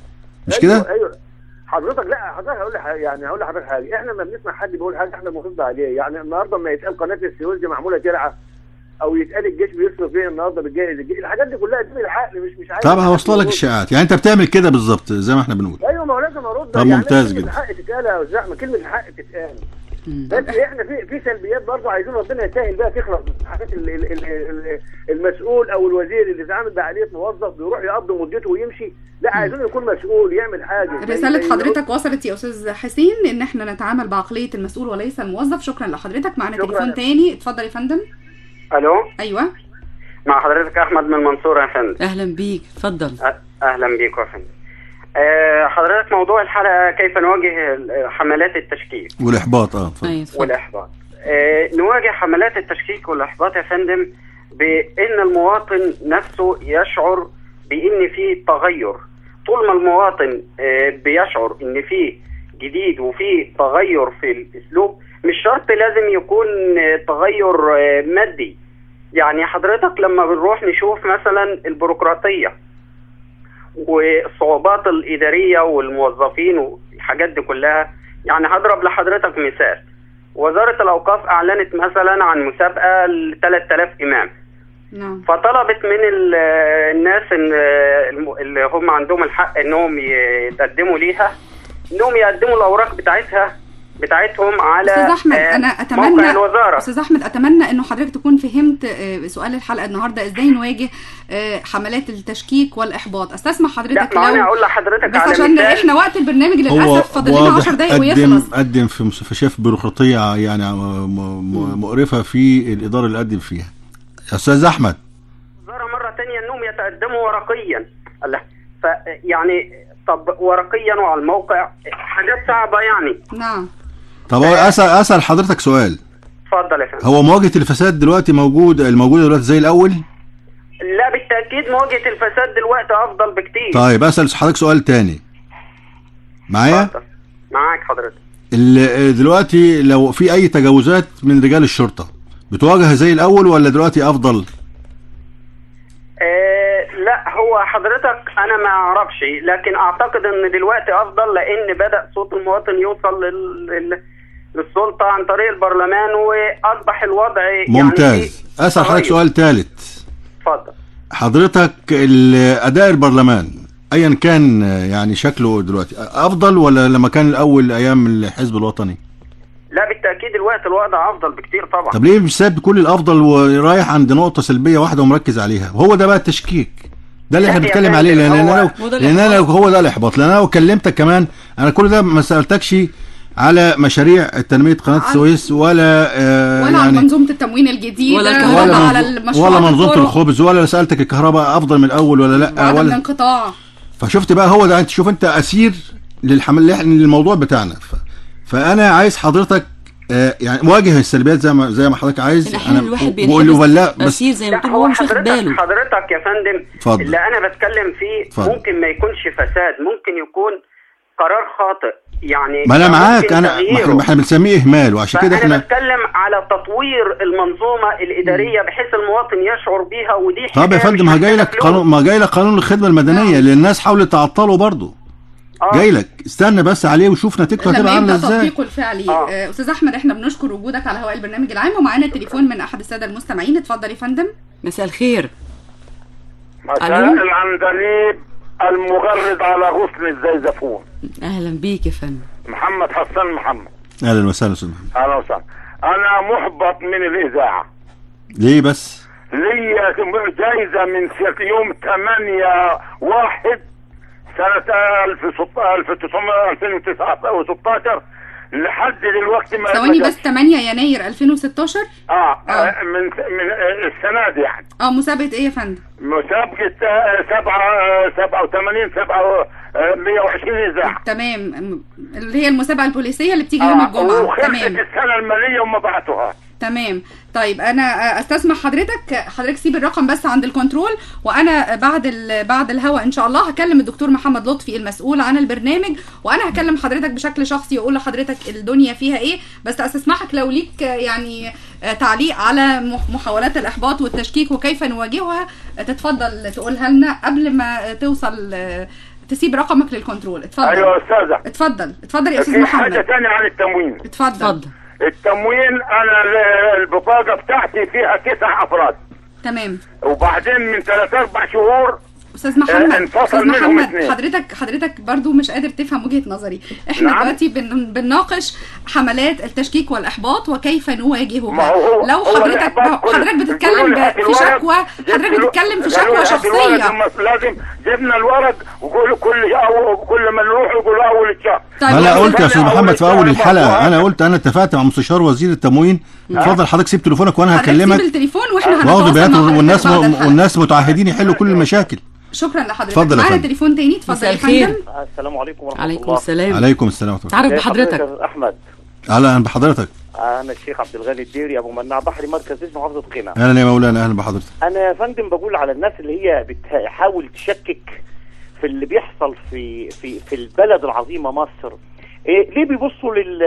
مش
أيوة
كده
ايوه حضرتك لا حضرتك هقول لك حاجة- يعني هقول لحضرتك حاجه احنا لما بنسمع حد بيقول حاجه احنا بنرد عليه يعني النهارده لما يتقال قناه السويس دي معموله ترعه او يتقال الجيش بيصرف ايه النهارده بتجهز الجيش الحاجات دي كلها دي بالعقل مش مش عايز
طب
حد
هوصل لك
يقول.
الشائعات يعني انت بتعمل كده بالظبط زي ما احنا بنقول
ايوه ما هو لازم ارد
طب
يعني
ممتاز
كلمة
جدا.
الحق تتقال يا استاذ احمد كلمه الحق تتقال
مم.
بس احنا في في سلبيات برضه عايزين ربنا يسهل بقى تخلص من حاجات ال- ال- ال- ال- المسؤول او الوزير اللي اتعامل بعقليه موظف بيروح يقضي مدته ويمشي لا عايزين يكون مسؤول يعمل حاجه ما- ما
رسالة
يقعد-
حضرتك وصلت يا أستاذ حسين إن إحنا نتعامل بعقلية المسؤول وليس الموظف شكرا لحضرتك معنا
شكراً.
تليفون تاني اتفضل يا فندم
الو
أيوه
مع حضرتك احمد من المنصوره يا فندم
اهلا بيك اتفضل
أ- اهلا بيك يا فندم آه، حضرتك موضوع الحلقة كيف نواجه ال- حملات التشكيك
والاحباط اه اتفضل.
والإحباط آه، نواجه حملات التشكيك والإحباط يا فندم بأن المواطن نفسه يشعر بأن في تغير طول ما المواطن آه، بيشعر أن في جديد وفي تغير في الأسلوب مش شرط لازم يكون آه، تغير آه، مادي يعني حضرتك لما بنروح نشوف مثلا البيروقراطية والصعوبات الإدارية والموظفين والحاجات دي كلها يعني هضرب لحضرتك مثال وزارة الأوقاف أعلنت مثلا عن مسابقة ل 3000 إمام
نعم
فطلبت من ال- الناس إن الم- اللي هم عندهم الحق إنهم يتقدموا ليها إنهم يقدموا الأوراق بتاعتها بتاعتهم على
استاذ احمد
آه،
انا
موقع
اتمنى
الوزارة
استاذ احمد اتمنى انه حضرتك تكون فهمت آه، سؤال الحلقه النهارده ازاي نواجه آه، حملات التشكيك والاحباط استسمح حضرتك
لا ما أنا
لو
أقول لحضرتك
بس
على
عشان
مثال
احنا وقت البرنامج
هو
للاسف فاضل لنا 10 دقايق
قدم
ويخلص
قدم في مستشفيات بيروقراطيه يعني م- م- مقرفه في الاداره اللي قدم فيها يا استاذ احمد
الوزارة مرة تانية انهم يتقدموا ورقيا الله ف يعني طب ورقيا وعلى الموقع حاجات صعبة يعني
نعم
طب هو اسال اسال حضرتك سؤال
اتفضل يا فندم
هو مواجهه الفساد دلوقتي موجود الموجوده دلوقتي زي الاول
لا بالتأكيد مواجهة الفساد دلوقتي أفضل بكتير
طيب اسال حضرتك سؤال تاني معايا
معاك حضرتك
ال- دلوقتي لو في اي تجاوزات من رجال الشرطه بتواجه زي الاول ولا دلوقتي افضل
آه لا هو حضرتك أنا ما أعرفش لكن أعتقد إن دلوقتي أفضل لأن بدأ صوت المواطن يوصل لل... لل... للسلطة عن طريق البرلمان وأصبح الوضع يعني
ممتاز
فيه
اسال حضرتك
تغير.
سؤال ثالث
اتفضل
حضرتك ال- اداء البرلمان ايا كان يعني شكله دلوقتي افضل ولا لما كان الاول ايام الحزب الوطني
لا بالتأكيد الوقت الوضع أفضل بكتير طبعا
طب ليه مش ساب كل الافضل ورايح عند نقطه سلبيه واحده ومركز عليها وهو ده بقى التشكيك ده اللي احنا
لا يا
بنتكلم عليه
فندم،
لان انا
هو-
لو
هو ده
لان انا لو هو ده الاحباط لان انا لو كلمتك كمان انا كل ده ما سالتكش على مشاريع تنميه قناه السويس ولا آه
ولا على
يعني
منظومه التموين الجديده
ولا
ولا على
منظو-
المشروع
ولا منظومه الخبز ولا سالتك الكهرباء افضل من الاول ولا لا
وعدم
ولا
الانقطاع
فشفت بقى هو ده انت شوف انت اسير للحمل اللي احنا للموضوع بتاعنا ف... فانا عايز حضرتك آه يعني مواجه السلبيات زي ما زي ما حضرتك عايز
أحيانا الواحد
بقول له
بينحبس
ولا بس
أسير زي ما
لا
بتقول
هو
هو مش واخد
حضرتك
باله
حضرتك يا فندم
اتفضل.
اللي انا بتكلم فيه
اتفضل.
ممكن ما يكونش فساد ممكن يكون قرار خاطئ يعني
ما انا
ممكن
معاك انا ما
تغييره.
احنا- ما احنا بنسميه اهمال وعشان كده
فانا
احنا
بتكلم على تطوير المنظومه الاداريه بحيث المواطن يشعر بيها ودي
طب يا
حكاية
فندم
مش
ما جاي
محتاجة
لك
فلوس.
قانون ما جاي لك قانون الخدمه المدنيه اللي الناس حاولت تعطله برضه جاي لك استنى بس عليه وشوف نتيجته هتبقى
لما
عامله
يبدا
ازاي
تطبيقه الفعلي آه، استاذ احمد احنا بنشكر وجودك على هواء البرنامج العام ومعانا تليفون من احد الساده المستمعين اتفضل يا فندم
مساء الخير
مساء العندليب المغرد على غصن الزيزفون
اهلا بيك يا فندم
محمد حسان محمد
اهلا وسهلا استاذ محمد
اهلا وسهلا انا محبط من الاذاعه
ليه بس
لي جايزه من س- يوم 8 واحد سنه 1916 لحد دلوقتي ما
ثواني
ما
بس 8 يناير 2016
اه, آه. من من آه، السنه دي يعني
اه مسابقه ايه يا فندم
مسابقه آه، سبعة آه، 87 7 120 اذاعه
تمام م- اللي هي المسابقه البوليسيه اللي بتيجي يوم الجمعه
وخلصت
تمام
السنه الماليه وما بعتوها
تمام طيب انا آه، استسمح حضرتك حضرتك سيب الرقم بس عند الكنترول وانا بعد ال... بعد الهوا ان شاء الله هكلم الدكتور محمد لطفي المسؤول عن البرنامج وانا هكلم حضرتك بشكل شخصي واقول لحضرتك الدنيا فيها ايه بس استسمحك لو ليك آه، يعني آه، تعليق على مح- محاولات الاحباط والتشكيك وكيف نواجهها آه، تتفضل تقولها لنا قبل ما آه، توصل آه، تسيب رقمك للكنترول اتفضل
ايوه يا استاذه
اتفضل اتفضل يا استاذ
في حاجه
محمد
ثانيه عن التموين
اتفضل
التموين انا ال- البطاقه بتاعتي فيها تسع افراد
تمام
وبعدين من ثلاث اربع شهور
استاذ محمد
آه، انفصل
استاذ
منهم
محمد
اثنين.
حضرتك حضرتك برضو مش قادر تفهم وجهة نظري احنا
نعم.
دلوقتي بن بنناقش حملات التشكيك والاحباط وكيف نواجهها
ما هو
لو
هو
حضرتك
الإحباط كل-
حضرتك بتتكلم
يقولوا لي
ب-
هات
في
الورق،
شكوى
جبت
حضرتك
الو-
بتتكلم في
قالوا
شكوى
لي هات الورق،
شخصية
المس- لازم جبنا الورق وكل كل أو كل ما نروح يقولوا اول الشهر
طيب
انا
يا
قلت يا استاذ
أول
محمد في اول
الشهر
الحلقه
مرفوعات.
انا قلت انا اتفقت مع مستشار وزير التموين اتفضل حضرتك سيب تليفونك وانا
حضرتك سيب
هكلمك
التليفون واحنا
واخد
هنتواصل
بيانات
مع حضرتك
والناس
بعد الحلقة.
والناس متعهدين يحلوا كل المشاكل
شكرا لحضرتك
اتفضل يا
معانا
فندم.
تليفون تاني اتفضل
مساء
يا فندم
الخير.
السلام عليكم ورحمه
عليكم
الله
السلام
عليكم السلام ورحمه
تعرف
ازي
بحضرتك
يا احمد
اهلا بحضرتك
انا الشيخ عبد الغني الديري ابو مناع بحري مركز اسم محافظه قنا
اهلا يا مولانا اهلا بحضرتك
انا يا فندم بقول على الناس اللي هي بتحاول تشكك في اللي بيحصل في في في البلد العظيمه مصر إيه ليه بيبصوا لل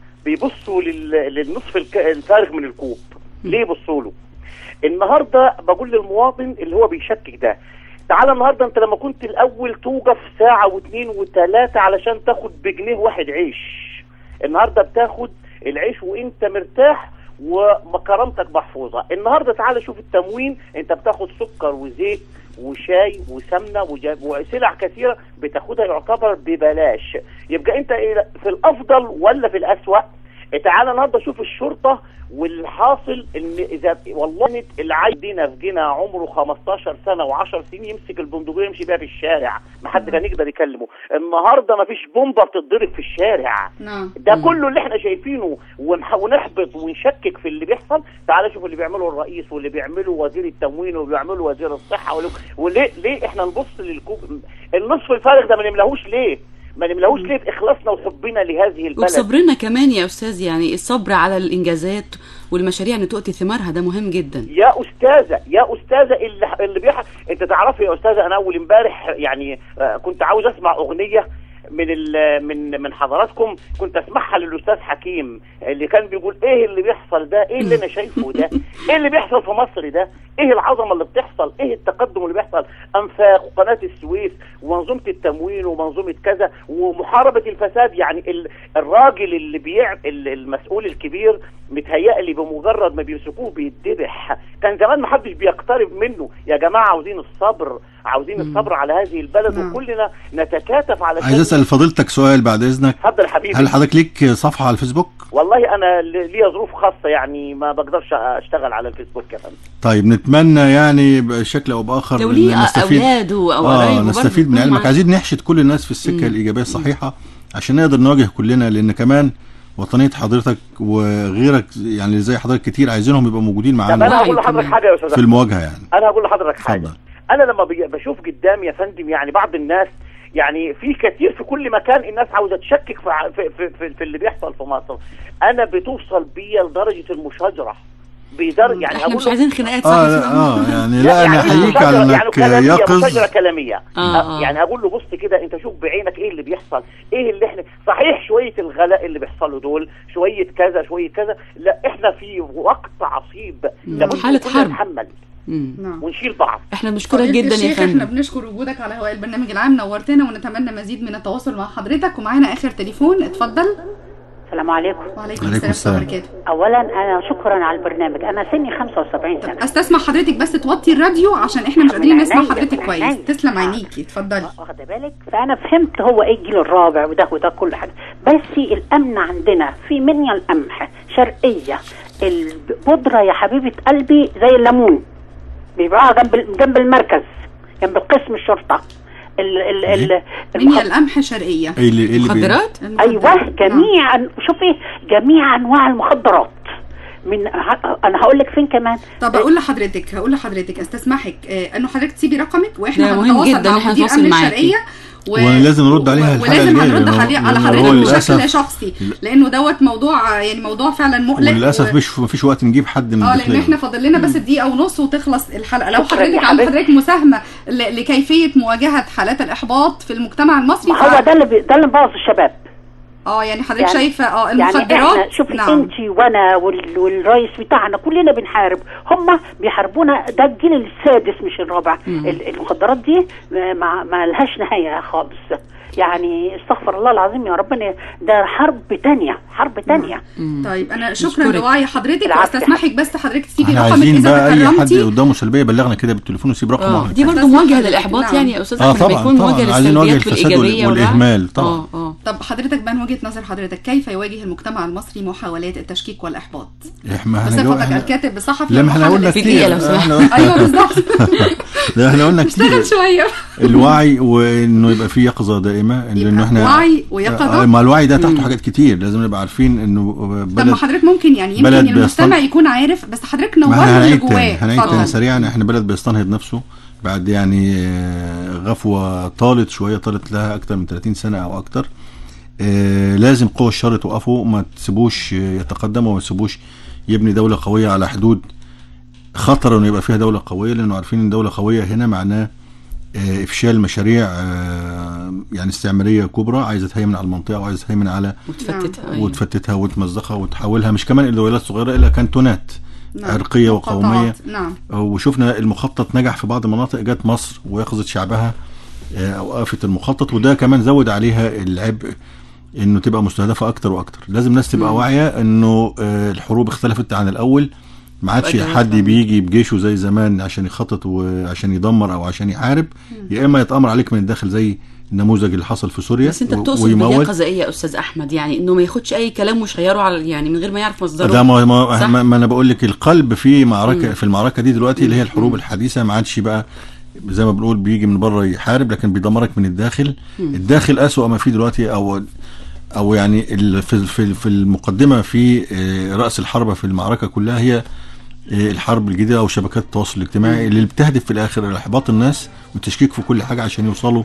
بيبصوا لل... للنصف الك... الفارغ من الكوب ليه يبصوا له النهارده بقول للمواطن اللي هو بيشكك ده تعالى النهارده انت لما كنت الاول توقف ساعه واثنين وثلاثه علشان تاخد بجنيه واحد عيش النهارده بتاخد العيش وانت مرتاح وكرامتك محفوظه النهارده تعالى شوف التموين انت بتاخد سكر وزيت وشاي وسمنه وجا- وسلع كثيره بتاخدها يعتبر ببلاش يبقى انت إيه في الافضل ولا في الاسوأ تعالى النهارده شوف الشرطه والحاصل ان اذا والله العيل دينا في جنا عمره 15 سنه و10 سنين يمسك البندقيه يمشي بيها في الشارع ما حد كان يقدر يكلمه النهارده ما فيش بومبه بتتضرب في الشارع
نعم
ده كله اللي احنا شايفينه ونح- ونحبط ونشكك في اللي بيحصل تعال شوف اللي بيعمله الرئيس واللي بيعمله وزير التموين واللي بيعمله وزير الصحه واللي- وليه ليه احنا نبص للكوب النصف الفارغ ده ما نملاهوش ليه ما نملاهوش ليه باخلاصنا وحبنا لهذه البلد
وبصبرنا كمان يا استاذ يعني الصبر على الانجازات والمشاريع اللي تؤتي ثمارها ده مهم جدا
يا استاذه يا استاذه اللي اللي بيحصل انت تعرفي يا استاذه انا اول امبارح يعني آه، كنت عاوز اسمع اغنيه من ال- من من حضراتكم كنت اسمعها للاستاذ حكيم اللي كان بيقول ايه اللي بيحصل ده ايه اللي انا شايفه ده ايه اللي بيحصل في مصر ده ايه العظمه اللي بتحصل ايه التقدم اللي بيحصل انفاق وقناه السويس ومنظومه التموين ومنظومه كذا ومحاربه الفساد يعني ال- الراجل اللي بيع ال- المسؤول الكبير متهيألي بمجرد ما بيمسكوه بيتذبح كان زمان ما حدش بيقترب منه يا جماعه عاوزين الصبر عاوزين الصبر على هذه البلد وكلنا نتكاتف على
عايز اسال فضيلتك سؤال بعد اذنك
اتفضل يا حبيبي
هل حضرتك ليك صفحه على الفيسبوك
والله انا ل- ليا ظروف خاصه يعني ما بقدرش اشتغل على الفيسبوك يا فندم
طيب نتمنى يعني بشكل او باخر
لو
إن
ليه
نستفيد
أولاده أو
اه
قرايبه برضه
نستفيد من
يكونوا
علمك
معاه.
عايزين نحشد كل الناس في السكه الايجابيه الصحيحه عشان نقدر نواجه كلنا لان كمان وطنيه حضرتك وغيرك يعني اللي زي حضرتك كتير عايزينهم يبقوا موجودين
طب انا
معانا
هقول لحضرتك حاجه يا استاذ
في
أحمد.
المواجهه يعني
انا هقول لحضرتك حاجه انا لما بي- بشوف قدامي يا فندم يعني بعض الناس يعني في كتير في كل مكان الناس عاوزه تشكك في ع- في, في, في, في اللي بيحصل في مصر انا بتوصل بيا لدرجه المشاجره بيدر يعني
احنا
أقول
مش
له-
عايزين خناقات
اه لا اه يعني لا انا
يعني
احييك
مشاجرة-
على
يعني
انك
كلامية
يقظ
مشاجرة كلامية
آه،
آه
آه.
يعني اقول له بص كده انت شوف بعينك ايه اللي بيحصل ايه اللي احنا صحيح شوية الغلاء اللي بيحصلوا دول شوية كذا شوية كذا لا احنا في وقت عصيب لابد
حالة
كلنا
حرب.
نتحمل
نعم
ونشيل بعض
احنا بنشكرك
فضيلة
جدا يا
الشيخ احنا
فندم
بنشكر وجودك على هواء البرنامج العام نورتنا ونتمنى مزيد من التواصل مع حضرتك ومعانا اخر تليفون اتفضل
السلام عليكم
وعليكم
عليكم
السلام ورحمه
السلام.
الله وبركاته
اولا انا شكرا على البرنامج انا سني 75 سنه
استسمح حضرتك بس توطي الراديو عشان احنا مش
من
قادرين نسمع
عينيا،
حضرتك
من
كويس
عينيا.
تسلم عينيكي اتفضلي
واخده بالك فانا فهمت هو ايه الجيل الرابع وده وده كل حاجه بس الامن عندنا في منيا القمح شرقيه البودره يا حبيبه قلبي زي الليمون بيبيعوها جنب جنب المركز جنب قسم الشرطه ال ال ال
منيا القمح شرقيه
ايه اللي ايه اللي بي-
مخدرات
ايوه جميع أن- شوفي جميع انواع المخدرات من ه- انا هقول لك فين كمان
طب اقول لحضرتك هقول لحضرتك استسمحك آه انه حضرتك تسيبي رقمك واحنا
ده مهم
هنتواصل
جدا
مع
إن احنا
مدير
نتواصل
امن
معاكي.
الشرقيه و...
ولازم نرد عليها الحلقه
ولازم
الجايه
هنرد
لأنه-
علي- على
لأنه
حضرتك
هو
بشكل
للاسف
شخصي لانه دوت موضوع يعني موضوع فعلا مقلق
وللاسف
و...
مش مفيش وقت نجيب حد من
اه لان
الداخلية.
احنا فاضل لنا بس دقيقه ونص وتخلص الحلقه لو
شكراً
حضرتك
يا
عن
حبيبتي.
حضرتك مساهمه ل... لكيفيه مواجهه حالات الاحباط في المجتمع المصري
ما هو ده اللي بي- ده اللي مبوظ الشباب
اه يعني حضرتك
يعني-
شايفه اه
يعني
المخدرات
احنا شوفي
نعم.
انت وانا وال- والرئيس بتاعنا كلنا بنحارب هم بيحاربونا ده الجيل السادس مش الرابع ال- المخدرات دي ما, ما لهاش نهايه خالص يعني استغفر الله العظيم يا ربنا ده حرب تانية حرب تانية
طيب انا شكرا
نشكرك.
لوعي حضرتك
العفو.
واستسمحك بس حضرتك تسيبي
احنا
رقمك
عايزين
اذا
بقى اي حد
تكرمتي
قدامه سلبيه يبلغنا كده بالتليفون ويسيب
اه
رقمه
دي برضه مواجهه للاحباط يعني يا استاذ
اه
احمد لما
طبعا
يكون
طبعا
مواجهه
عايزين نواجه
للسلبيات
الفساد
والايجابيه
وال-
والوعي.
والاهمال طبعا
اه اه
طب حضرتك بقى من وجهه نظر حضرتك كيف يواجه المجتمع المصري محاولات التشكيك والاحباط
احنا
بصفتك
هنجاوب
الكاتب الصحفي
لا ما احنا
والمحلل
قلنا
السياسي.
كتير
لو سمحت.
احنا-
ايوه بالظبط
لا احنا قلنا كتير
اشتغل شويه
الوعي وانه يبقى في يقظه دائمه لانه احنا
وعي ويقظة.
آه، ما الوعي ده تحته حاجات كتير لازم نبقى عارفين انه
طب ما
بلد
حضرتك ممكن يعني يمكن
بلد
المستمع
بيستن-
يكون عارف بس حضرتك
ما
نور
احنا
اللي
هنعيد
جواه
تاني هنعيد تاني
اتفضل.
سريعا احنا بلد بيستنهض نفسه بعد يعني آه، غفوه طالت شويه طالت لها اكتر من 30 سنه او اكتر آه، لازم قوى الشر توقفوا ما تسيبوش يتقدم وما تسيبوش يبني دوله قويه على حدود خطر انه يبقى فيها دوله قويه لانه عارفين ان دوله قويه هنا معناه آه، افشال مشاريع آه، يعني استعماريه كبرى عايزه تهيمن على المنطقه وعايزه تهيمن على
وتفتتها أيوة.
وتفتتها وتمزقها وتحولها مش كمان الى ولايات صغيره الا كانتونات
نعم.
عرقيه وقوميه
قطاعات. نعم
وشفنا المخطط نجح في بعض المناطق جت مصر ويقظت شعبها آه، اوقفت المخطط وده كمان زود عليها العبء انه تبقى مستهدفه اكتر واكتر لازم الناس تبقى
مم.
واعيه انه آه، الحروب اختلفت عن الاول ما عادش
بقى
حد
جواب.
بيجي بجيشه زي زمان عشان يخطط وعشان يدمر او عشان يحارب يا اما يتامر عليك من الداخل زي النموذج اللي حصل في سوريا
بس انت
و-
بتقصد باليقظه ايه يا استاذ احمد يعني انه ما ياخدش اي كلام ويشيره على يعني من غير ما يعرف مصدره
ده ما, ما,
صح؟
ما, ما انا بقول لك القلب في معركه
مم.
في المعركه دي دلوقتي اللي هي الحروب الحديثه ما عادش بقى زي ما بنقول بيجي من بره يحارب لكن بيدمرك من الداخل
مم.
الداخل اسوأ ما فيه دلوقتي او او يعني ال- في في في المقدمه في آه، راس الحربه في المعركه كلها هي آه، الحرب الجديده او شبكات التواصل الاجتماعي اللي بتهدف في الاخر الى احباط الناس والتشكيك في كل حاجه عشان يوصلوا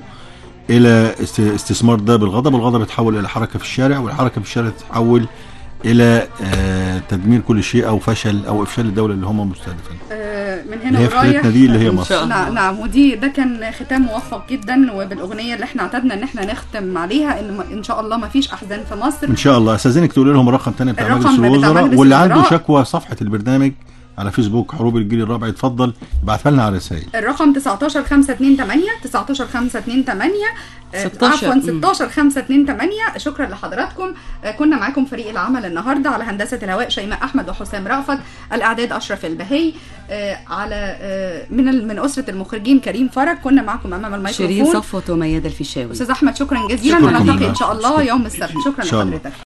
الى است- استثمار ده بالغضب الغضب يتحول الى حركه في الشارع والحركه في الشارع تتحول الى آه، تدمير كل شيء او فشل او افشال الدوله اللي هم مستهدفين
آه، من
اللي
هنا
هي في
ورايح
حالتنا دي اللي هي
إن
مصر
شاء الله.
نعم نعم ودي ده كان ختام موفق جدا وبالاغنيه اللي احنا اعتدنا ان احنا نختم عليها ان ان شاء الله ما فيش احزان في مصر
ان شاء الله استاذنك تقول لهم الرقم تاني بتاع
الرقم
مجلس
بتاع
الوزراء
مجلس
واللي عنده
الوزراء.
شكوى صفحه البرنامج على فيسبوك حروب الجيل الرابع يتفضل يبعتها لنا على رسائل
الرقم 19 528 19 528 آه،
16
عفوا
مم.
16 528 شكرا لحضراتكم آه، كنا معاكم فريق العمل النهارده على هندسه الهواء شيماء احمد وحسام رأفت الاعداد اشرف البهي آه، على آه، من ال- من اسره المخرجين كريم فرج كنا معكم امام
شيرين
الميكروفون
صفوت وميادة الفيشاوي
استاذ احمد شكرا جزيلا
شكرا
ونلتقي
جزيلا.
ان شاء الله يوم السبت شكرا
إن شاء الله.
لحضرتك